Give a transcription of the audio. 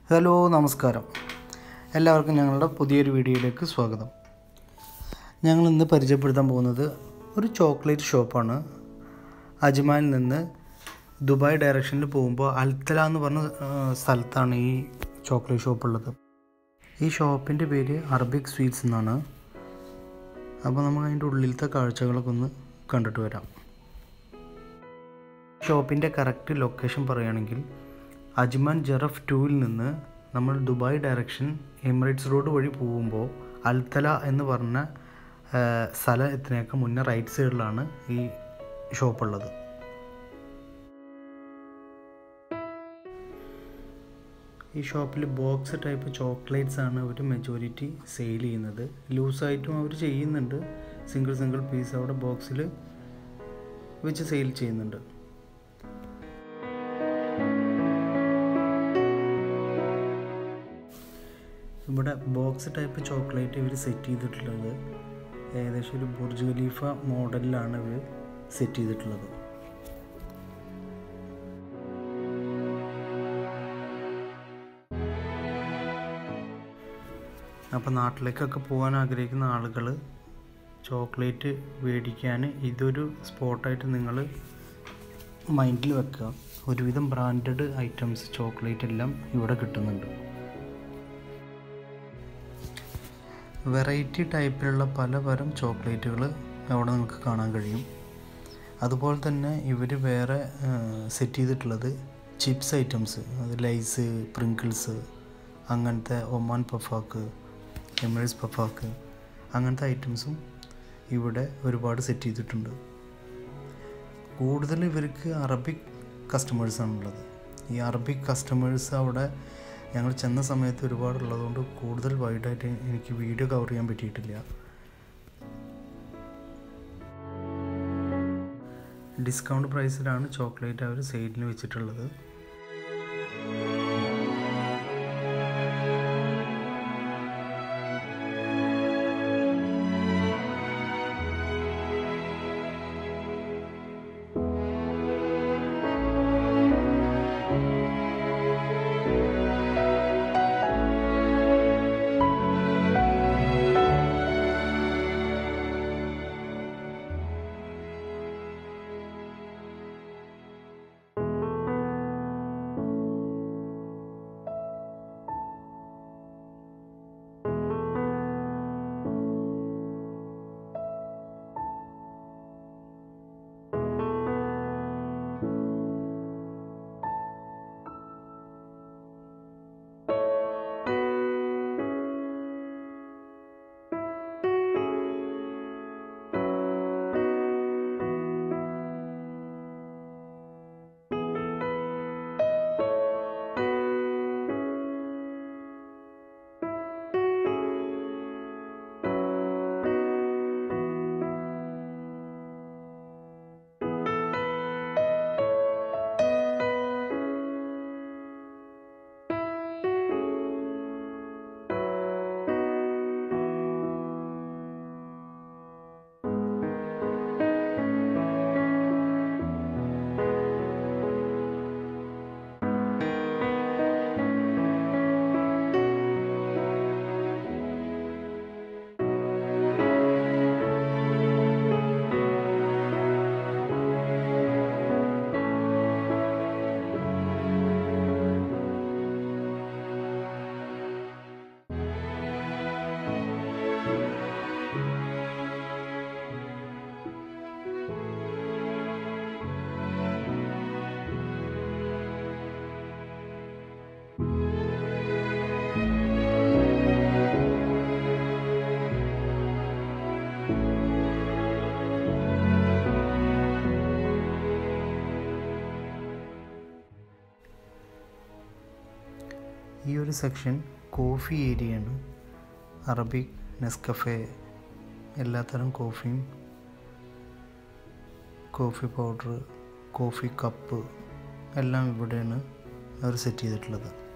hello നമസ്കാരം എല്ലാവർക്കും ഞങ്ങളുടെ പുതിയൊരു വീഡിയോയിലേക്ക് സ്വാഗതം ഞങ്ങൾ ഇന്ന് പരിചയപ്പെടുത്താൻ പോകുന്നത് ഒരു ചോക്ലേറ്റ് ഷോപ്പാണ് അജ്മാനിൽ നിന്ന് ദുബായ് ഡയറക്ഷനിൽ പോകുമ്പോൾ അൽത്തല എന്ന് പറഞ്ഞ ആ, സ്ഥലത്താണ് ഈ ചോക്ലേറ്റ് ഷോപ്പ് ഉള്ളത് ഈ ഷോപ്പിൻ്റെ പേര് അറബിക് സ്വീറ്റ്സ് എന്നാണ് അപ്പോൾ നമുക്ക് അതിൻ്റെ ഉള്ളിലത്തെ കാഴ്ചകളൊക്കെ ഒന്ന് കണ്ടിട്ട് വരാം ഷോപ്പിൻ്റെ കറക്റ്റ് ലൊക്കേഷൻ പറയുകയാണെങ്കിൽ അജ്മാൻ ജറഫ് ടൂവിൽ നിന്ന് നമ്മൾ ദുബായ് ഡയറക്ഷൻ എമിറേറ്റ്സ് റോഡ് വഴി പോകുമ്പോൾ അൽത്തല എന്ന് പറഞ്ഞ ആ, സ്ഥലം എത്തുന്നതിനൊക്കെ മുന്നേ റൈറ്റ് സൈഡിലാണ് ഈ ഷോപ്പുള്ളത് ഈ ഷോപ്പിൽ ബോക്സ് ടൈപ്പ് ചോക്ലേറ്റ്സ് ആണ് അവർ മെജോറിറ്റി സെയിൽ ചെയ്യുന്നത് ലൂസായിട്ടും അവർ ചെയ്യുന്നുണ്ട് സിംഗിൾ സിംഗിൾ പീസ് അവിടെ ബോക്സിൽ വെച്ച് സെയിൽ ചെയ്യുന്നുണ്ട് ഇവിടെ ബോക്സ് ടൈപ്പ് ചോക്ലേറ്റ് ഇവർ സെറ്റ് ചെയ്തിട്ടുള്ളത് ഏകദേശം ഒരു ബുർജ് ഖലീഫ മോഡലിലാണ് ഇവർ സെറ്റ് ചെയ്തിട്ടുള്ളത് അപ്പോൾ നാട്ടിലേക്കൊക്കെ പോകാൻ ആഗ്രഹിക്കുന്ന ആളുകൾ ചോക്ലേറ്റ് മേടിക്കാൻ ഇതൊരു സ്പോട്ടായിട്ട് നിങ്ങൾ മൈൻഡിൽ വെക്കുക ഒരുവിധം ബ്രാൻഡഡ് ഐറ്റംസ് ചോക്ലേറ്റ് എല്ലാം ഇവിടെ കിട്ടുന്നുണ്ട് വെറൈറ്റി ടൈപ്പിലുള്ള പലതരം ചോക്ലേറ്റുകൾ അവിടെ നിങ്ങൾക്ക് കാണാൻ കഴിയും അതുപോലെ തന്നെ ഇവർ വേറെ സെറ്റ് ചെയ്തിട്ടുള്ളത് ചിപ്സ് ഐറ്റംസ് അത് ലൈസ് പ്രിങ്കിൾസ് അങ്ങനത്തെ ഒമാൻ പഫാക്ക് എമിറേറ്റ്സ് പഫാക്ക് അങ്ങനത്തെ ഐറ്റംസും ഇവിടെ ഒരുപാട് സെറ്റ് ചെയ്തിട്ടുണ്ട് കൂടുതൽ ഇവർക്ക് അറബിക് കസ്റ്റമേഴ്സാണുള്ളത് ഈ അറബിക് കസ്റ്റമേഴ്സ് അവിടെ ഞങ്ങൾ ചെന്ന സമയത്ത് ഒരുപാട് ഉള്ളതുകൊണ്ട് കൂടുതൽ വൈഡായിട്ട് എനിക്ക് വീഡിയോ കവർ ചെയ്യാൻ പറ്റിയിട്ടില്ല ഡിസ്കൗണ്ട് പ്രൈസിലാണ് ചോക്ലേറ്റ് അവർ സെയിലിന് വെച്ചിട്ടുള്ളത് ഈ ഒരു സെക്ഷൻ കോഫി ഏരിയയാണ് അറബിക് നെസ്കഫെ എല്ലാത്തരം കോഫിയും കോഫി പൗഡർ കോഫി കപ്പ് എല്ലാം ഇവിടെയാണ് അവർ സെറ്റ് ചെയ്തിട്ടുള്ളത്